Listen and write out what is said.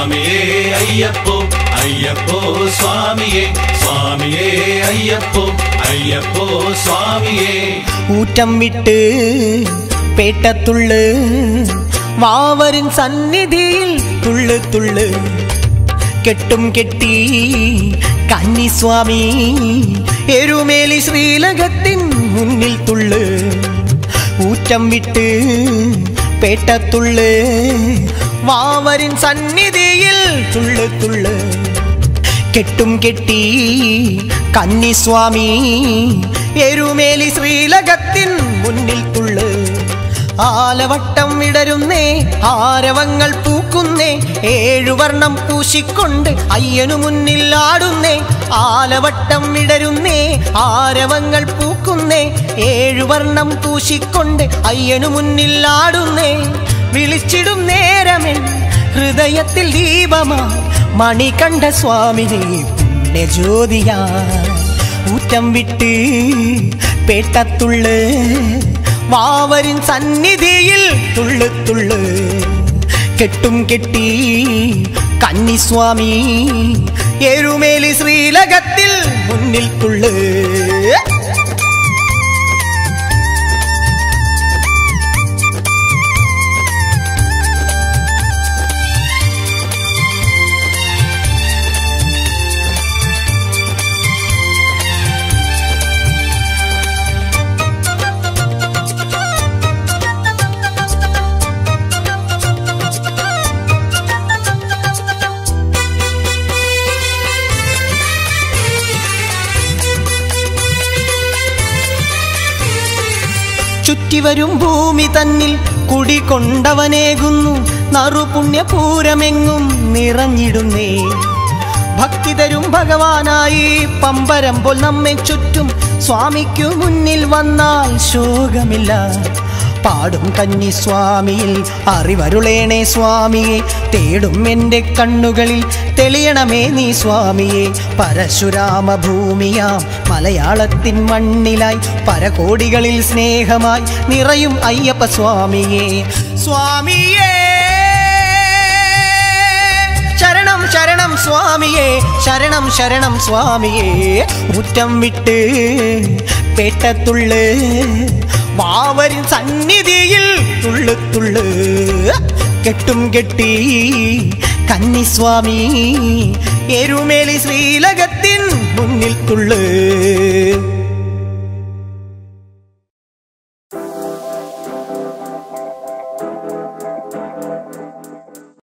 സ്വാമിയേ അയ്യപ്പോ അയ്യപ്പോ സ്വാമിയേ സ്വാമിയേ അയ്യപ്പോ അയ്യപ്പോ സ്വാമിയേ ഊറ്റം വിട്ട് പേട്ടത്തുള്ള് വാവരിൻ സന്നിധിയിൽ തുള്ളു തുള്ളു കെട്ടും കെട്ടി കന്നിസ്വാമി എരുമേലി ശ്രീലകത്തിൻ മുന്നിൽ തുള്ളു ഊറ്റം വിട്ട് പേട്ടത്തുള്ള് വാവരിൻ സന്നിധിയിൽ തുള്ളു തുള്ളു കെട്ടും കെട്ടി കന്നിസ്വാമി എരുമേലി ശ്രീലകത്തിൻ മുന്നിൽ തുള്ളു ആലവട്ടം വിടരുന്നേ ആരവങ്ങൾ പൂക്കുന്നേ ഏഴുവർണം പൂശിക്കൊണ്ട് അയ്യനു മുന്നിൽ ആടുന്നേ ആലവട്ടം വിടരുന്നേ ആരവങ്ങൾ പൂക്കുന്നേ ഏഴുവർണം പൂശിക്കൊണ്ട് അയ്യനു മുന്നിൽ ആടുന്നേ വിളിച്ചിടും നേരമെൻ ഹൃദയത്തിൽ ദീപമാ മണികണ്ഠ സ്വാമിനെ പുണ്യജ്യോതിയാ ഊറ്റം വിട്ട് പേട്ടത്തുള്ള് വാവരിൻ സന്നിധിയിൽ തുള്ളു തുള്ളു കെട്ടും കെട്ടി കന്നിസ്വാമി എരുമേലി ശ്രീലകത്തിൽ മുന്നിൽ തുള്ളു ചുറ്റിവരും ഭൂമി തന്നിൽ കുടികൊണ്ടവനേകുന്നു നറുപുണ്യപൂരമെങ്ങും നിറഞ്ഞിടുന്നേ ഭക്തി തരും ഭഗവാനായി പമ്പരം പോൽ നമ്മെ ചുറ്റും സ്വാമിക്കു മുന്നിൽ വന്നാൽ ശോകമില്ല പാടും കന്നി സ്വാമിയിൽ അറിവരുളേണേ സ്വാമിയെ തേടും എൻ്റെ കണ്ണുകളിൽ തെളിയണമേ നീ സ്വാമിയെ പരശുരാമ ഭൂമിയാം മലയാളത്തിൻ മണ്ണിലായി പരകോടികളിൽ സ്നേഹമായി നിറയും അയ്യപ്പ സ്വാമിയെ സ്വാമിയേ ശരണം ശരണം സ്വാമിയേ ശരണം ശരണം സ്വാമിയേ മുറ്റം വിട്ട് പേട്ടത്തുള്ള് വാവരിൻ സന്നിധിയിൽ തുള്ളു തുള്ളു കെട്ടും കെട്ടി കന്നിസ്വാമി എരുമേലി ശ്രീലകത്തിൻ മുന്നിൽ തുള്ളു